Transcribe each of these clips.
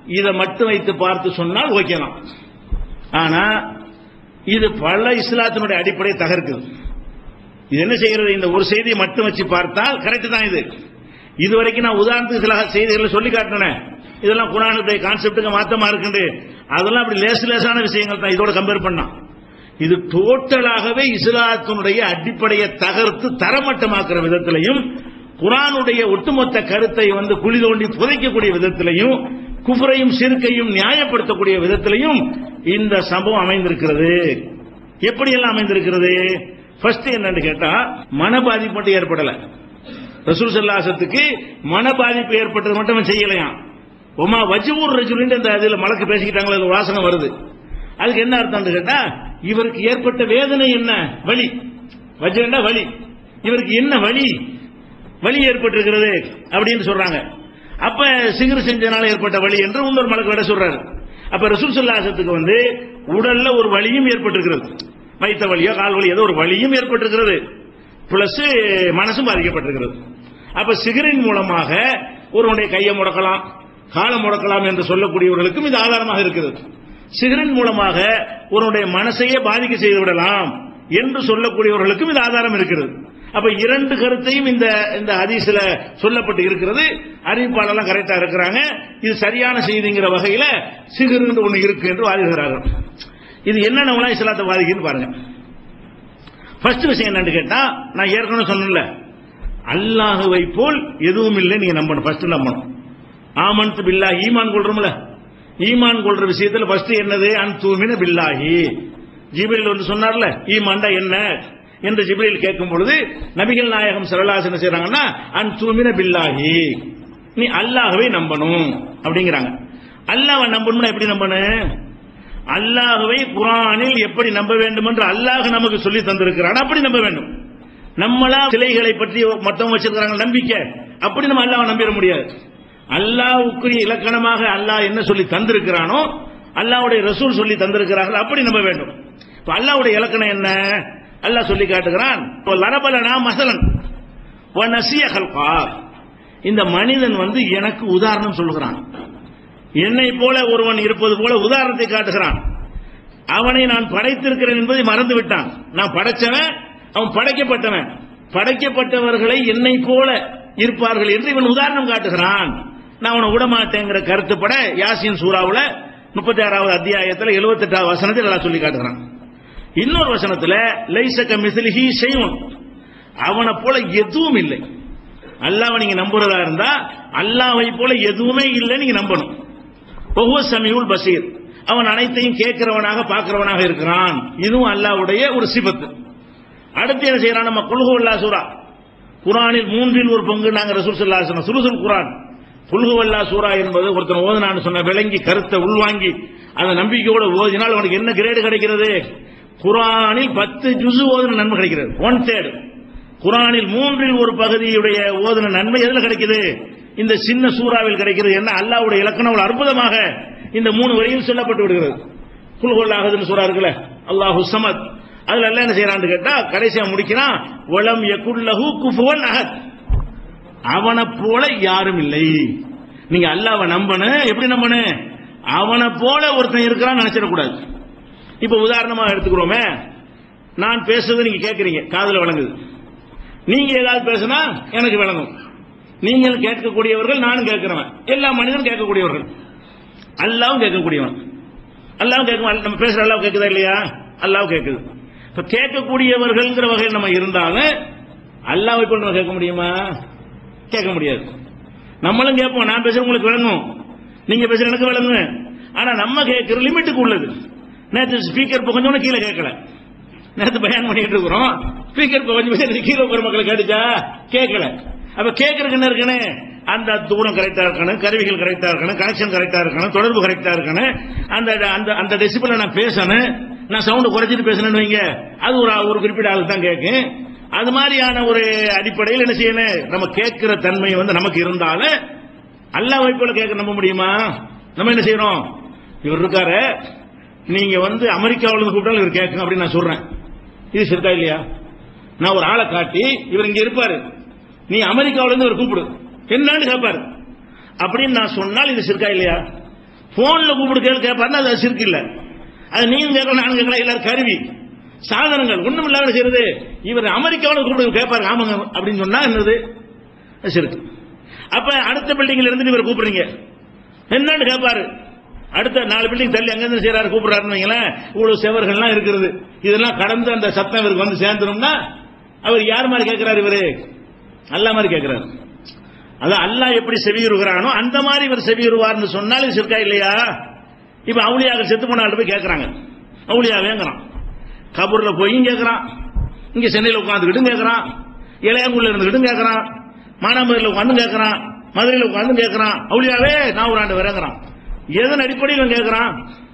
இதை மட்டும் வைத்து பார்த்து சொன்னால் ஓகே தான் ஆனா இது பல இஸ்லாத்தினுடைய அடிப்படை தகர்க்குது இது என்ன செய்கிறது இந்த ஒரு செய்தியை மட்டும் வச்சு பார்த்தால் கரெக்ட் தான் இது இது வரைக்கும் நான் உதாரணத்துக்கு சில செய்திகளை சொல்லி காட்டினேன் இதெல்லாம் குரானுடைய கான்செப்டுக்கு மாத்தமா இருக்குது அதெல்லாம் அப்படி லேசு லேசான விஷயங்கள் தான் இதோட கம்பேர் பண்ணான் இது டோட்டலாகவே இஸ்லாத்தினுடைய அடிப்படையை தகர்த்து தரமட்டமாக்குற விதத்திலையும் குரானுடைய ஒட்டுமொத்த கருத்தை வந்து குழி தோண்டி புதைக்கக்கூடிய விதத்திலையும் குஃபரையும் சிறுக்கையும் நியாயப்படுத்தக்கூடிய விதத்திலையும் இந்த சம்பவம் அமைந்திருக்கிறது எப்படியெல்லாம் அமைந்திருக்கிறது ஃபர்ஸ்ட் என்னன்னு கேட்டா மன பாதிப்பு மட்டும் ஏற்படல ரசூல் சல்லாசத்துக்கு மன பாதிப்பு ஏற்பட்டது மட்டும் அவன் செய்யலையாம் ஒமா வஜூர் ரஜுலின் இந்த அதில் மலக்கு பேசிக்கிட்டாங்களே அதுல ஒரு வாசகம் வருது அதுக்கு என்ன அர்த்தம் கேட்டா இவருக்கு ஏற்பட்ட வேதனை என்ன வலி வஜ்ரண்டா வலி இவருக்கு என்ன வலி வலி ஏற்பட்டிருக்கிறது அப்படின்னு சொல்றாங்க அப்ப சிகர் செஞ்சனால ஏற்பட்ட வலி என்று இன்னொரு மலக்கு விட சொல்றாரு அப்ப ரசூல் சல்லாசத்துக்கு வந்து உடல்ல ஒரு வலியும் ஏற்பட்டிருக்கிறது வைத்த வலியோ கால் வலி ஏதோ ஒரு வலியும் ஏற்பட்டிருக்கிறது பிளஸ் மனசும் பாதிக்கப்பட்டிருக்கிறது அப்ப சிகரின் மூலமாக ஒருவனுடைய கையை முடக்கலாம் காலை முடக்கலாம் என்று சொல்லக்கூடியவர்களுக்கும் இது ஆதாரமாக இருக்கிறது சிகரின் மூலமாக ஒருவனுடைய மனசையே பாதிக்க செய்து விடலாம் என்று சொல்லக்கூடியவர்களுக்கும் இது ஆதாரம் இருக்கிறது அப்ப இரண்டு கருத்தையும் இந்த இந்த ஹதீஸ்ல சொல்லப்பட்டு இருக்கிறது அறிவிப்பாளர்லாம் கரெக்டா இருக்கிறாங்க இது சரியான செய்திங்கிற வகையில சிகர் ஒண்ணு இருக்கு என்று வாதிடுகிறார்கள் இது என்னென்ன இஸ்லாத்தை பாதிக்குன்னு பாருங்க ஃபர்ஸ்ட் விஷயம் என்னன்னு கேட்டா நான் ஏற்கனவே சொன்னேன்ல அல்லாஹுவை போல் எதுவும் இல்லை நீங்க நம்பணும் ஃபர்ஸ்ட் நம்பணும் ஆமன்து பில்லா ஈமான் கொள்றோம்ல ஈமான் கொள்ற விஷயத்துல ஃபர்ஸ்ட் என்னது அன் தூமின பில்லாஹி ஜிபிரில் வந்து சொன்னார்ல ஈமான்டா என்ன என்று ஜிப்ரீல் கேட்கும் பொழுது நபிகள் நாயகம் சரலாஸ் என்ன செய்யறாங்கன்னா அன் தூமின பில்லாஹி நீ அல்லாஹ்வை நம்பணும் அப்படிங்கிறாங்க அல்லாஹ்வை நம்பணும்னா எப்படி நம்பணும் அல்லாஹ்வை குரானில் எப்படி நம்ப வேண்டும் என்று அல்லாஹ் நமக்கு சொல்லி தந்திருக்கிறான் அப்படி நம்ப வேண்டும் நம்மளா சிலைகளை பற்றி மொத்தம் வச்சிருக்கிறாங்க நம்பிக்கை அப்படி நம்ம அல்லாஹ் நம்பிட முடியாது அல்லாஹ்வுக்குரிய இலக்கணமாக அல்லாஹ் என்ன சொல்லி தந்திருக்கிறானோ அல்லாஹ்வுடைய ரசூல் சொல்லி தந்திருக்கிறார்கள் அப்படி நம்ப வேண்டும் இப்ப அல்லாஹ்வுடைய இலக்கணம் என்ன அல்லாஹ் சொல்லி காட்டுகிறான் லரபலனா மசலன் வ நசிய கல்கா இந்த மனிதன் வந்து எனக்கு உதாரணம் சொல்லுகிறான் என்னை போல ஒருவன் இருப்பது போல உதாரணத்தை காட்டுகிறான் அவனை நான் படைத்திருக்கிறேன் என்பதை மறந்து விட்டான் நான் படைச்சவன் அவன் படைக்கப்பட்டவன் படைக்கப்பட்டவர்களை என்னை போல இருப்பார்கள் என்று இவன் உதாரணம் காட்டுகிறான் நான் அவனை விடமாட்டேங்கிற கருத்துப்பட யாசின் சூறாவுல முப்பத்தி ஆறாவது அத்தியாயத்தில் எழுபத்தி எட்டாவது வசனத்தில் எல்லாம் சொல்லி காட்டுகிறான் இன்னொரு வசனத்துல லைசக மிசிலிஹி செய்வன் அவனை போல எதுவும் இல்லை அல்லாவை நீங்க நம்புறதா இருந்தா அல்லாவை போல எதுவுமே இல்லை நீங்க நம்பணும் ஒவ்வொரு சமியுல் பசீர் அவன் அனைத்தையும் கேட்கிறவனாக பார்க்கிறவனாக இருக்கிறான் இதுவும் அல்லாவுடைய ஒரு சிபத்து அடுத்து என்ன செய்யறான் நம்ம குல்ஹுவல்லா சூரா குரானில் மூன்றில் ஒரு பங்கு நாங்க ரசூல் சல்லா சுருசுல் குரான் குல்ஹுவல்லா சூரா என்பது ஒருத்தன் ஓதுனான்னு சொன்ன விளங்கி கருத்தை உள்வாங்கி அந்த நம்பிக்கையோட ஓதினால் அவனுக்கு என்ன கிரேடு கிடைக்கிறது குரானில் பத்து ஜுசு ஓதுன நன்மை கிடைக்கிறது ஒன் தேர்டு குரானில் மூன்றில் ஒரு பகுதியுடைய ஓதுன நன்மை எதுல கிடைக்குது இந்த சின்ன சூறாவில் கிடைக்கிறது என்ன அல்லாவுடைய இலக்கணம் அவ்வளவு அற்புதமாக இந்த மூணு வரியில் சொல்லப்பட்டு விடுகிறது குல்கொல்லாகுதுன்னு சூறா இருக்குல்ல அல்லாஹு சமத் அதுல எல்லாம் என்ன செய்யறான்னு கேட்டா கடைசியா முடிக்கிறான் ஒலம் யகுல்லஹு குஃபுவன் அஹத் அவனை போல யாரும் இல்லை நீங்க அல்லாவை நம்பணும் எப்படி நம்பணும் அவனை போல ஒருத்தன் இருக்கிறான்னு நினைச்சிடக்கூடாது இப்ப உதாரணமா எடுத்துக்கிறோமே நான் பேசுறது நீங்க கேட்கறீங்க காதுல விளங்குது நீங்க ஏதாவது பேசுனா எனக்கு விளங்கும் நீங்கள் கேட்கக்கூடியவர்கள் நானும் கேட்கிறவன் எல்லா மனிதனும் கேட்கக்கூடியவர்கள் அல்லாவும் கேட்கக்கூடியவன் அல்லாவும் கேட்க நம்ம பேசுற அல்லாவும் கேட்குதா இல்லையா அல்லாவும் கேட்குது இப்ப கேட்கக்கூடியவர்கள்ங்கிற வகையில் நம்ம இருந்தாலும் அல்லாவை போல் நம்ம கேட்க முடியுமா கேட்க முடியாது நம்மளும் கேட்போம் நான் பேசுற உங்களுக்கு விளங்கும் நீங்க பேசுற எனக்கு விளங்குங்க ஆனா நம்ம கேட்கிற லிமிட்டுக்கு உள்ளது நேற்று ஸ்பீக்கர் கொஞ்சம் கீழே கேட்கல நேற்று பயன் பண்ணிட்டு இருக்கிறோம் ஸ்பீக்கர் கொஞ்சம் கீழே போற மக்களை கேட்டுச்சா கேட்கல அப்ப கேட்கறதுக்கு என்ன இருக்குன்னு அந்த தூரம் கரெக்டா இருக்கணும் கருவிகள் கரெக்டா இருக்கணும் கனெக்ஷன் கரெக்டா இருக்கணும் தொடர்பு கரெக்டா இருக்கணும் அந்த அந்த அந்த டெசிபிள நான் பேசணும் நான் சவுண்ட் குறைச்சிட்டு பேசணும்னு வைங்க அது ஒரு ஒரு குறிப்பிட்ட ஆள் தான் கேட்கும் அது மாதிரியான ஒரு அடிப்படையில் என்ன செய்யணும் நம்ம கேட்கிற தன்மை வந்து நமக்கு இருந்தாலும் அல்லா வைப்புல கேட்க நம்ப முடியுமா நம்ம என்ன செய்யறோம் இவர் இருக்காரு நீங்க வந்து அமெரிக்காவில இருந்து கூப்பிட்டாலும் இவர் கேட்கும் அப்படின்னு நான் சொல்றேன் இது சரிதா இல்லையா நான் ஒரு ஆளை காட்டி இவர் இங்க இருப்பாரு நீ அமெரிக்காவில இருந்து இவர் கூப்பிடு என்னன்னு கேட்பாரு அப்படின்னு நான் சொன்னால் இது சிறுக்கா இல்லையா போன்ல கூப்பிடு கேள்வி கேட்பாருன்னா அது சிறுக்கு இல்ல அது நீங்க கேட்கலாம் நானும் கேட்கலாம் எல்லாரும் கருவி சாதனங்கள் ஒண்ணும் இல்லாம செய்யறது இவர் அமெரிக்காவில் கூப்பிடு கேட்பாரு ஆமாங்க அப்படின்னு சொன்னா என்னது அது சிறுக்கு அப்ப அடுத்த பில்டிங்ல இருந்து இவர் கூப்பிடுறீங்க என்னன்னு கேட்பாரு அடுத்த நாலு பில்டிங் தள்ளி அங்கிருந்து செய்யறாரு கூப்பிடுறாருன்னு வைங்களேன் இவ்வளவு செவர்கள்லாம் இருக்குது இதெல்லாம் கடந்து அந்த சத்தம் இவருக்கு வந்து சேர்ந்துரும்னா அவர் யார் மாதிரி கேட்கிறாரு இவரு அல்லா மாதிரி கேட்கிறாரு அதான் அல்லாஹ் எப்படி செவியுறுகிறானோ அந்த மாதிரி இவர் செவியுறுவார்னு சொன்னாலும் இது சிறுக்கா இல்லையா இப்ப அவுளியாக செத்து போனாலும் போய் கேட்கறாங்க அவுளியா வேங்குறான் கபூர்ல போயும் கேட்கறான் இங்க சென்னையில் உட்காந்துக்கிட்டும் கேட்கறான் இளையங்குள்ள இருந்துகிட்டும் கேட்கறான் மானாமதுரையில் உட்காந்து கேட்கறான் மதுரையில் உட்காந்து கேட்கறான் அவுளியாவே நான் ஒரு ஆண்டு வரேங்கிறான் எதன் அடிப்படையில் இவன் கேட்கறான்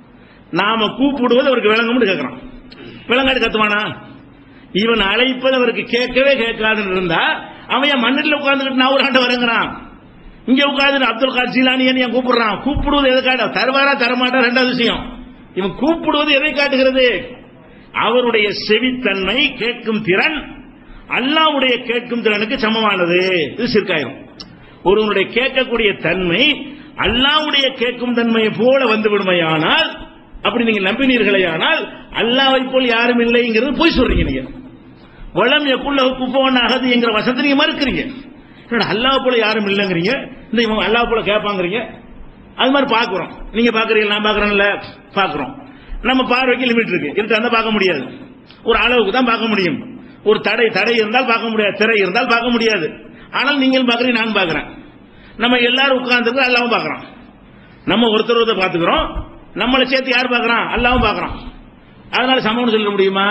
நாம கூப்பிடுவது அவருக்கு விளங்கும்னு கேட்கறான் விளங்காட்டு கத்துவானா இவன் அழைப்பது அவருக்கு கேட்கவே கேட்காதுன்னு இருந்தா அவன் என் மண்ணில் உட்கார்ந்துக்கிட்டு நான் ஒரு ஆண்டு வரேங்கிறான் இங்க உட்கார்ந்து அப்துல் கார் ஜீலானி என் கூப்பிடுறான் கூப்பிடுவது எதை காட்ட தருவாரா தரமாட்டா ரெண்டாவது விஷயம் இவன் கூப்பிடுவது எதை காட்டுகிறது அவருடைய செவித்தன்மை கேட்கும் திறன் அல்லாவுடைய கேட்கும் திறனுக்கு சமமானது இது சிற்காயிரும் ஒருவனுடைய கேட்கக்கூடிய தன்மை அல்லாவுடைய கேட்கும் தன்மையை போல வந்து விடுமையானால் அப்படி நீங்க நம்பினீர்களே ஆனால் அல்லாவை போல் யாரும் இல்லைங்கிறது போய் சொல்றீங்க நீங்க வளம் எக்குள்ள குப்பவன் அகது என்கிற வசத்தை நீங்க மறுக்கிறீங்க என்னடா அல்லாஹ் போல யாரும் இல்லைங்கிறீங்க இந்த இவங்க அல்லாஹ் போல கேட்பாங்கிறீங்க அது மாதிரி பாக்குறோம் நீங்க பாக்குறீங்க நான் பாக்குறேன்ல பாக்குறோம் நம்ம பார்வைக்கு லிமிட் இருக்கு இருட்டா இருந்தா பார்க்க முடியாது ஒரு அளவுக்கு தான் பார்க்க முடியும் ஒரு தடை தடை இருந்தால் பார்க்க முடியாது திரை இருந்தால் பார்க்க முடியாது ஆனால் நீங்கள் பாக்குறீங்க நான் பாக்குறேன் நம்ம எல்லாரும் உட்கார்ந்துருக்கு அல்லாவும் பார்க்கறான் நம்ம ஒருத்தர் ஒருத்தர் பார்த்துக்கிறோம் நம்மளை சேர்த்து யார் பார்க்கறான் அல்லாவும் பார்க்கறான் அதனால சமம்னு சொல்ல முடியுமா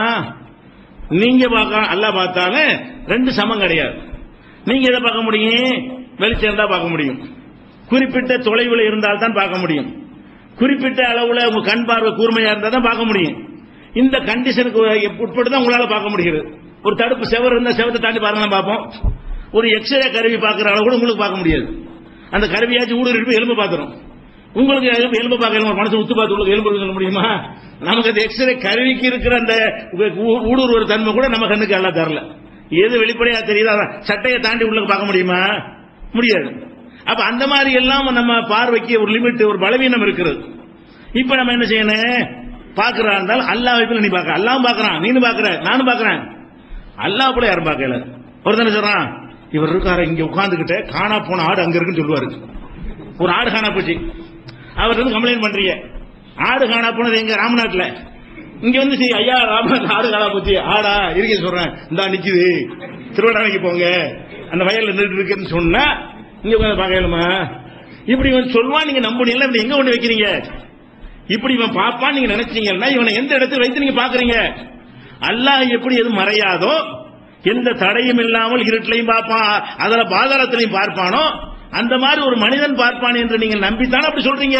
நீங்க பார்க்க அல்லாஹ் பார்த்தாலும் ரெண்டு சமம் கிடையாது நீங்க எதை பார்க்க முடியும் வெளிச்சம் இருந்தா பார்க்க முடியும் குறிப்பிட்ட தொலைவில் இருந்தால் தான் பார்க்க முடியும் குறிப்பிட்ட அளவுல உங்க கண் பார்வை கூர்மையா இருந்தா தான் பார்க்க முடியும் இந்த கண்டிஷனுக்கு உட்பட்டு தான் உங்களால பார்க்க முடிகிறது ஒரு தடுப்பு செவர் இருந்தா செவத்தை தாண்டி பாருங்க பார்ப்போம் ஒரு எக்ஸ்ரே கருவி பார்க்குற அளவு கூட உங்களுக்கு பார்க்க முடியாது அந்த கருவியாச்சும் ஊடுருவி எலும்பு பார்த்துரும் உங்களுக்கு எலும்பு எலும்பு பார்க்க எலும்பு மனசு உத்து பார்த்து உங்களுக்கு எலும்பு சொல்ல முடியுமா நமக்கு அந்த எக்ஸ்ரே கருவிக்கு இருக்கிற அந்த ஊ- ஊடுருவற தன்மை கூட நம்ம கண்ணுக்கு எல்லாம் தரல எது வெளிப்படையா தெரியுதோ அதான் சட்டையை தாண்டி உள்ள பார்க்க முடியுமா முடியாது அப்ப அந்த மாதிரி எல்லாம் நம்ம பார்வைக்கு ஒரு லிமிட் ஒரு பலவீனம் இருக்கிறது இப்ப நம்ம என்ன செய்யணும் பாக்குறா இருந்தாலும் அல்லா வைப்பில் நீ பார்க்க அல்லாவும் பார்க்கறான் நீனு பார்க்கற நானும் பார்க்கறேன் அல்லாஹ் கூட யாரும் பார்க்கல ஒருத்தன சொல்றான் இவர் இருக்காரு இங்க உட்கார்ந்துகிட்ட காணா போன ஆடு அங்க இருக்குன்னு சொல்லுவாரு ஒரு ஆடு காணா போச்சு அவர் வந்து கம்ப்ளைண்ட் பண்றீங்க ஆடு காணா போனது எங்க ராமநாட்டுல இங்க வந்து சரி ஐயா ராமநாத் ஆடு காணா போச்சு ஆடா இருக்க சொல்றேன் இந்தா நிக்குது திருவண்ணாமலைக்கு போங்க அந்த வயல்ல நின்று இருக்குன்னு சொன்னா இங்க உட்கார்ந்து பார்க்கலுமா இப்படி இவன் சொல்லுவான் நீங்க நம்புனீங்களா இவனை எங்க கொண்டு வைக்கிறீங்க இப்படி இவன் பாப்பான் நீங்க நினைச்சீங்கன்னா இவனை எந்த இடத்துல வைத்து நீங்க பாக்குறீங்க அல்லாஹ் எப்படி எது மறையாதோ எந்த தடையும் இல்லாமல் இருட்டிலையும் பார்ப்பான் அதுல பாதாளத்திலையும் பார்ப்பானோ அந்த மாதிரி ஒரு மனிதன் பார்ப்பான் என்று நீங்கள் நம்பித்தானே அப்படி சொல்றீங்க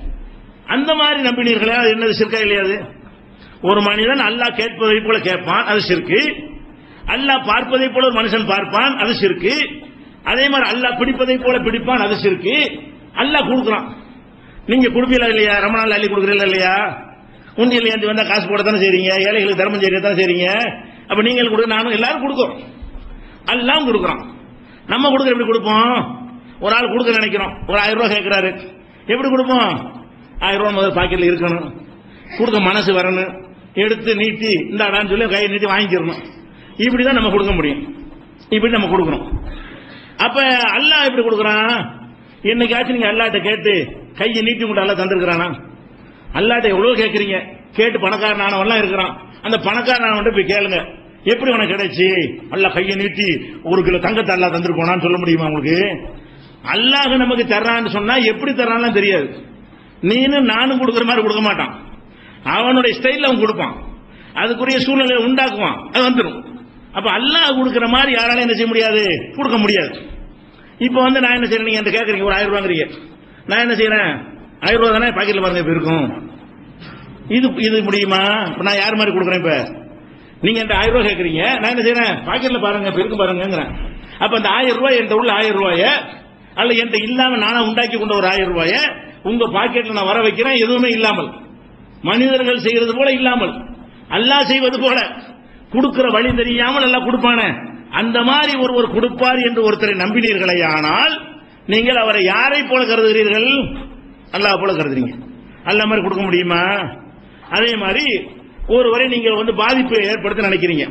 அந்த மாதிரி நம்பினீர்களே அது என்னது சிற்கா இல்லையாது ஒரு மனிதன் அல்லாஹ் கேட்பதை போல கேட்பான் அது சிற்கு அல்லாஹ் பார்ப்பதை போல ஒரு மனுஷன் பார்ப்பான் அது சிற்கு அதே மாதிரி அல்லாஹ் பிடிப்பதை போல பிடிப்பான் அது சிற்கு அல்லாஹ் கொடுக்குறான் நீங்க கொடுப்பீங்களா இல்லையா ரமணால் அள்ளி கொடுக்குறீங்களா இல்லையா உண்டியல் ஏந்தி வந்தா காசு போட தானே செய்றீங்க ஏழைகளுக்கு தர்மம் செய்ய தானே செய்றீங்க அப்ப நீங்கள் கொடுக்க நானும் எல்லாரும் கொடுக்குறோம் எல்லாம் கொடுக்குறோம் நம்ம கொடுக்குற எப்படி கொடுப்போம் ஒரு ஆள் கொடுக்க நினைக்கிறோம் ஒரு ஆயிரம் ரூபாய் கேட்கிறாரு எப்படி கொடுப்போம் ஆயிரம் ரூபாய் முதல்ல பாக்கெட்ல இருக்கணும் கொடுக்க மனசு வரணும் எடுத்து நீட்டி இந்தாடான்னு சொல்லி கையை நீட்டி வாங்கிக்கிறணும் இப்படிதான் நம்ம கொடுக்க முடியும் இப்படி நம்ம கொடுக்கணும் அப்ப அல்லாஹ் எப்படி கொடுக்குறான் என்னைக்காச்சும் நீங்க அல்லாட்ட கேட்டு கையை நீட்டி கொண்டு அல்லாஹ் தந்திருக்கிறானா அல்லாட்ட எவ்வளவு கேட்கறீங்க கேட்டு பணக்காரனானவன்லாம் இருக்கிறான் அந்த பணக்காரனானவன் போய் கேளுங்க எப்படி உனக்கு கிடைச்சு அல்லாஹ் கையை நீட்டி ஒரு கிலோ தங்கத்தை அல்லாஹ் தந்திருக்கோனான்னு சொல்ல முடியுமா உங்களுக்கு அல்லாஹ் நமக்கு தர்றான்னு சொன்னா எப்படி தர்றான்லாம் தெரியாது நீனும் நானும் கொடுக்குற மாதிரி கொடுக்க மாட்டான் அவனுடைய ஸ்டைல்ல அவன் கொடுப்பான் அதுக்குரிய சூழ்நிலையை உண்டாக்குவான் அது வந்துடும் அப்ப அல்லாஹ் கொடுக்கிற மாதிரி யாராலும் என்ன செய்ய முடியாது கொடுக்க முடியாது இப்போ வந்து நான் என்ன செய்யறேன் நீங்க என்கிட்ட கேட்கறீங்க ஒரு ஆயிரம் ரூபாங்கிறீங்க நான் என்ன செய்யறேன் ஆயிரம் ரூபா தானே பாக்கெட்ல பாருங்க இப்ப இருக்கும் இது இது முடியுமா இப்ப நான் யார் மாதிரி கொடுக்குறேன் இப்ப நீங்க என்கிட்ட ஆயிரம் ரூபாய் கேட்கறீங்க நான் என்ன செய்யறேன் பாக்கெட்ல பாருங்க இப்ப இருக்கும் பாருங்கிறேன் அப்ப அந்த ஆயிரம் ரூபாய் என்கிட்ட உள்ள ஆயிரம் ரூபாய அல்ல என்கிட்ட இல்லாம நானா உண்டாக்கி கொண்ட ஒரு ஆயிரம் ரூபாய உங்க பாக்கெட்ல நான் வர வைக்கிறேன் எதுவுமே இல்லாமல் மனிதர்கள் செய்யறது போல இல்லாமல் அல்லாஹ் செய்வது போல கொடுக்கிற வழி தெரியாமல் எல்லாம் கொடுப்பானே அந்த மாதிரி ஒருவர் கொடுப்பார் என்று ஒருத்தரை நம்பினீர்களே ஆனால் நீங்கள் அவரை யாரை போல கருதுகிறீர்கள் அல்லாஹ் போல கருதுறீங்க அல்லாஹ் மாதிரி கொடுக்க முடியுமா அதே மாதிரி ஒருவரை நீங்க வந்து பாதிப்பு ஏற்படுத்த நினைக்கிறீங்க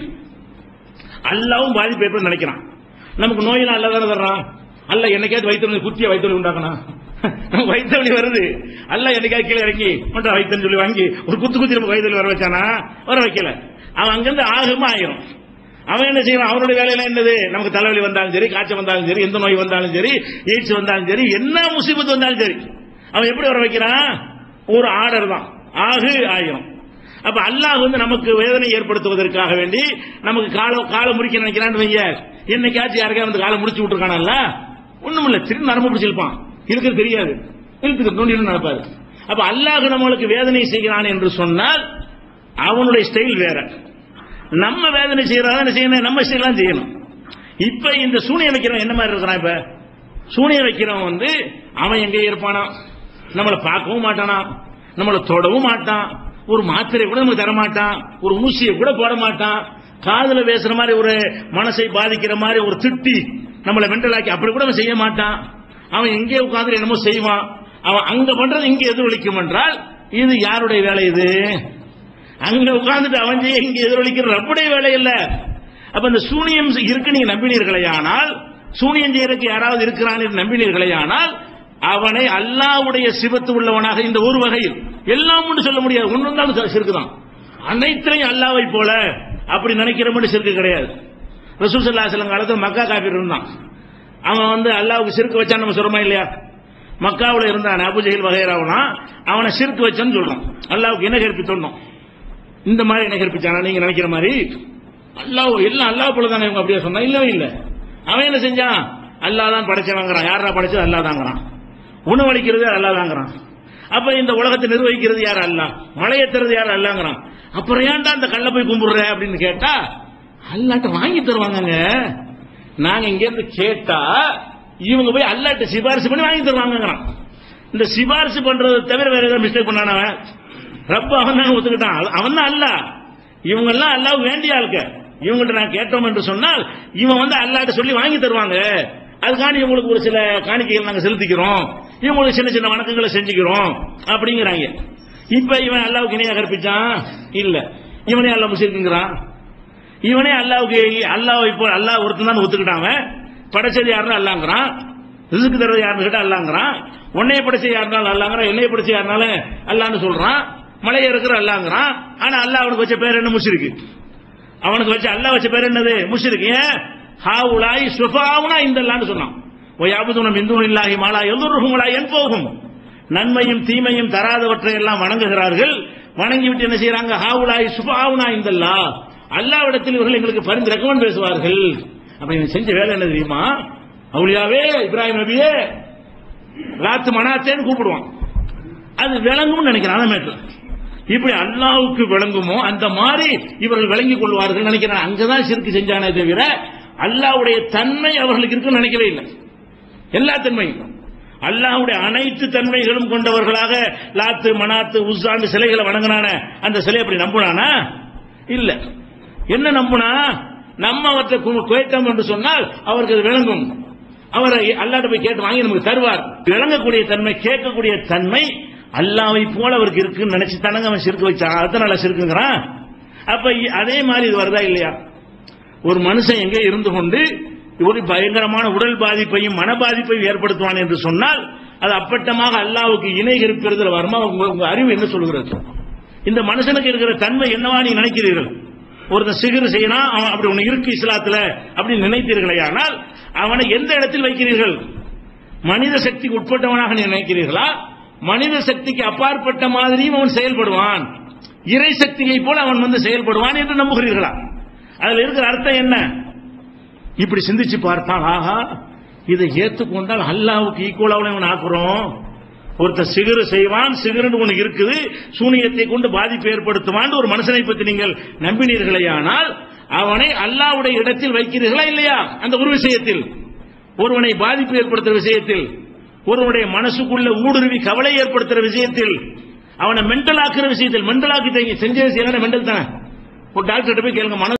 அல்லாவும் பாதிப்பு ஏற்படுத்த நினைக்கிறான் நமக்கு நோயெல்லாம் அல்ல தானே தர்றான் அல்ல என்னைக்காவது வயிற்று குத்திய வயிற்று உண்டாக்கணும் நமக்கு வயிற்று வலி வருது அல்ல என்னைக்காவது கீழே இறங்கி மட்டும் வயிற்றுன்னு சொல்லி வாங்கி ஒரு குத்து குத்தி நமக்கு வயிற்று வலி வர வச்சானா வர வைக்கல அவன் அங்கிருந்து ஆகுமா ஆயிரும் அவன் என்ன செய்யறான் அவனுடைய வேலையில என்னது நமக்கு தலைவலி வந்தாலும் சரி காய்ச்சல் வந்தாலும் சரி எந்த நோய் வந்தாலும் சரி எய்ட்ஸ் வந்தாலும் சரி என்ன முசீபத்து வந்தாலும் சரி அவன் எப்படி வர வைக்கிறான் ஒரு ஆர்டர் தான் ஆகு ஆயிரும் அப்ப அல்லாஹ் வந்து நமக்கு வேதனை ஏற்படுத்துவதற்காக வேண்டி நமக்கு கால காலம் முடிக்க நினைக்கிறான்னு வைங்க என்னைக்காச்சும் யாருக்கா வந்து காலம் முடிச்சு விட்டுருக்கானல்ல ஒண்ணுமில்ல திரும்ப நரம்பு பிடிச்சிருப்பான் இருக்கிறது தெரியாது இழுத்துக்கு நோண்டின்னு நடப்பாரு அப்ப அல்லாஹ் நம்மளுக்கு வேதனை செய்கிறான் என்று சொன்னால் அவனுடைய ஸ்டைல் வேற நம்ம வேதனை செய்யறதா என்ன செய்யணும் நம்ம ஸ்டைல் செய்யணும் இப்ப இந்த சூனியம் வைக்கிறவன் என்ன மாதிரி இருக்கிறான் இப்ப சூனியம் வைக்கிறவன் வந்து அவன் எங்கே இருப்பானா நம்மளை பார்க்கவும் மாட்டானா நம்மளை தொடவும் மாட்டான் ஒரு மாத்திரை கூட நமக்கு தர மாட்டான் ஒரு ஊசியை கூட போட மாட்டான் காதுல பேசுற மாதிரி ஒரு மனசை பாதிக்கிற மாதிரி ஒரு திட்டி நம்மளை மெண்டலாக்கி அப்படி கூட அவன் செய்ய மாட்டான் அவன் எங்கே உட்கார்ந்து என்னமோ செய்வான் அவன் அங்க பண்றது இங்க எதிரொலிக்கும் என்றால் இது யாருடைய வேலை இது அங்க உட்கார்ந்துட்டு அவன் செய்ய இங்க எதிரொலிக்கிற ரப்புடைய வேலை இல்ல அப்ப இந்த சூனியம் இருக்கு நீங்க நம்பினீர்களே ஆனால் சூனியம் செய்யறதுக்கு யாராவது இருக்கிறான் என்று நம்பினீர்களே ஆனால் அவனை அல்லாவுடைய சிவத்து உள்ளவனாக இந்த ஒரு வகையில் எல்லாம் ஒன்று சொல்ல முடியாது ஒன்று இருந்தாலும் சிறுக்குதான் அனைத்திலையும் அல்லாவை போல அப்படி நினைக்கிற மட்டும் சிறுக்கு கிடையாது ரசூல் சல்லா சில காலத்தில் மக்கா காப்பீர் இருந்தான் அவன் வந்து அல்லாவுக்கு சிறுக்கு வச்சான் நம்ம சொல்றோமா இல்லையா மக்காவில் இருந்தான் அபுஜெயில் வகைராவனா அவனை சிறுக்கு வச்சான்னு சொல்றோம் அல்லாவுக்கு இணை கற்பித்தோம் இந்த மாதிரி இணை கற்பிச்சானா நீங்க நினைக்கிற மாதிரி அல்லாஹ் எல்லாம் அல்லாஹ் போல தானே இவங்க அப்படியே சொன்னா இல்லவே இல்லை அவன் என்ன செஞ்சான் அல்லாஹ் தான் படைச்சவங்கிறான் யாரா படைச்சது அல்லாஹ் தாங்கிறான் உணவளிக்கிறது அல்லாஹ் தாங்கிறான் அப்ப இந்த உலகத்தை நிர்வகிக்கிறது யார் அல்ல மழையை தருது யார் அல்லாங்கிறான் அப்புறம் ஏன்டா அந்த கல்ல போய் கும்பிடுற அப்படின்னு கேட்டா அல்லாட்ட வாங்கி தருவாங்கங்க நாங்க இங்க இருந்து கேட்டா இவங்க போய் அல்லாட்ட சிபாரிசு பண்ணி வாங்கி தருவாங்கங்கிறான் இந்த சிபாரிசு பண்றது தவிர வேற ஏதாவது மிஸ்டேக் பண்ணான அவன் ரப்ப அவன் தான் ஒத்துக்கிட்டான் அவன் தான் அல்ல இவங்க எல்லாம் அல்லாஹ் வேண்டிய ஆளுக்க இவங்கள்ட்ட நான் கேட்டோம் என்று சொன்னால் இவன் வந்து அல்லாட்ட சொல்லி வாங்கி தருவாங்க அதுக்காண்டி இவங்களுக்கு ஒரு சில காணிக்கைகள் நாங்க செலுத்திக்கிறோம் இவங்களுக்கு சின்ன சின்ன வணக்கங்களை செஞ்சுக்கிறோம் அப்படிங்கிறாங்க இப்ப இவன் அல்லாவுக்கு இணையா கற்பிச்சான் இல்ல இவனே அல்லா முஸ்லிம்ங்கிறான் இவனே அல்லாவுக்கு அல்லாஹ் இப்போ அல்லாஹ் ஒருத்தன் தான் ஒத்துக்கிட்டான் அவன். படைச்சது யாருன்னா அல்லாங்கிறான் ரிசுக்கு தர்றது யாருன்னு கேட்டா அல்லாங்கிறான் உன்னைய படைச்ச யாருனாலும் அல்லாங்கிறான் என்னைய படைச்ச யாருனாலும் அல்லான்னு சொல்றான் மலையை இருக்கிற அல்லாங்கிறான் ஆனா அல்லாஹ் அவனுக்கு வச்ச பேர் என்ன முஷிருக்கு அவனுக்கு வச்ச அல்லாஹ் வச்ச பேர் என்னது முஷிருக்கு ஏன் ஹாவுலாய் சுஃபாவுனா இந்த அல்லான்னு சொன்னான் ஒயாபுதுனம் இந்துவும் இல்லாஹி மாலா எல்லோருகுங்களா என் போகும் நன்மையும் தீமையும் தராதவற்றை எல்லாம் வணங்குகிறார்கள் வணங்கிவிட்டு என்ன செய்யறாங்க ஹாவுலாய் சுபாவுனா இந்தல்லா அல்லாவிடத்தில் இவர்கள் எங்களுக்கு பரிந்து ரெக்கமெண்ட் பேசுவார்கள் அப்ப இவன் செஞ்ச வேலை என்ன தெரியுமா அவுளியாவே இப்ராஹிம் நபியே லாத்து மனாத்தேன்னு கூப்பிடுவான் அது விளங்கும்னு நினைக்கிறேன் அதான் மேட்டர் இப்படி அல்லாவுக்கு விளங்குமோ அந்த மாதிரி இவர்கள் விளங்கிக் கொள்வார்கள் நினைக்கிறேன் அங்கதான் சிறுக்கு செஞ்சானே தவிர அல்லாவுடைய தன்மை அவர்களுக்கு இருக்குன்னு நினைக்கவே இல்லை எல்லா தன்மையும் அல்லாஹ்வுடைய அனைத்து தன்மைகளும் கொண்டவர்களாக லாத்து மனாத்து உஸ்ஸாண்டு சிலைகளை வணங்கினான அந்த சிலை அப்படி நம்புனானா இல்ல என்ன நம்புனா நம்ம அவற்றை கு- கேட்டோம் என்று சொன்னால் அவருக்கு அது விளங்கும் அவரை அல்லாட்ட போய் கேட்டு வாங்கி நமக்கு தருவார் விளங்கக்கூடிய தன்மை கேட்கக்கூடிய தன்மை அல்லாவை போல அவருக்கு இருக்குன்னு நினைச்சு தானங்க அவன் சிறுக்கு வச்சான் அதனால சிறுக்குங்கிறான் அப்ப இ- அதே மாதிரி இது வருதா இல்லையா ஒரு மனுஷன் எங்கே இருந்து கொண்டு ஒரு பயங்கரமான உடல் பாதிப்பையும் மன பாதிப்பையும் ஏற்படுத்துவான் என்று சொன்னால் அது அப்பட்டமாக அல்லாவுக்கு இணை இருக்கிறதுல வருமா உங்க உங்க அறிவு என்ன சொல்கிறது இந்த மனுஷனுக்கு இருக்கிற தன்மை என்னவா நீ நினைக்கிறீர்கள் ஒருத்தன் சிகிர் செய்யணும் அவன் அப்படி ஒண்ணு இருக்கு இஸ்லாத்துல அப்படி நினைத்தீர்களே ஆனால் அவனை எந்த இடத்தில் வைக்கிறீர்கள் மனித சக்திக்கு உட்பட்டவனாக நீ நினைக்கிறீர்களா மனித சக்திக்கு அப்பாற்பட்ட மாதிரியும் அவன் செயல்படுவான் இறை சக்தியை போல அவன் வந்து செயல்படுவான் என்று நம்புகிறீர்களா அதுல இருக்கிற அர்த்தம் என்ன இப்படி சிந்திச்சு பார்த்தால் ஆஹா இதை ஏத்துக்கொண்டால் அல்லாவுக்கு ஈக்குவலாக இவன் ஆக்குறோம் ஒருத்தன் சிகரு செய்வான் சிகருன்னு ஒண்ணு இருக்குது சூனியத்தை கொண்டு பாதிப்பு ஏற்படுத்துவான் ஒரு மனுஷனை பற்றி நீங்கள் நம்பினீர்களேயானால் அவனை அல்லாவுடைய இடத்தில் வைக்கிறீர்களா இல்லையா அந்த ஒரு விஷயத்தில் ஒருவனை பாதிப்பு ஏற்படுத்துற விஷயத்தில் ஒருவனுடைய மனசுக்குள்ள ஊடுருவி கவலை ஏற்படுத்துற விஷயத்தில் அவனை மென்டல் ஆக்குற விஷயத்தில் மென்டல் ஆக்கி செஞ்ச விஷயம் மென்டல் தானே ஒரு டாக்டர் போய் கேளுங்க மன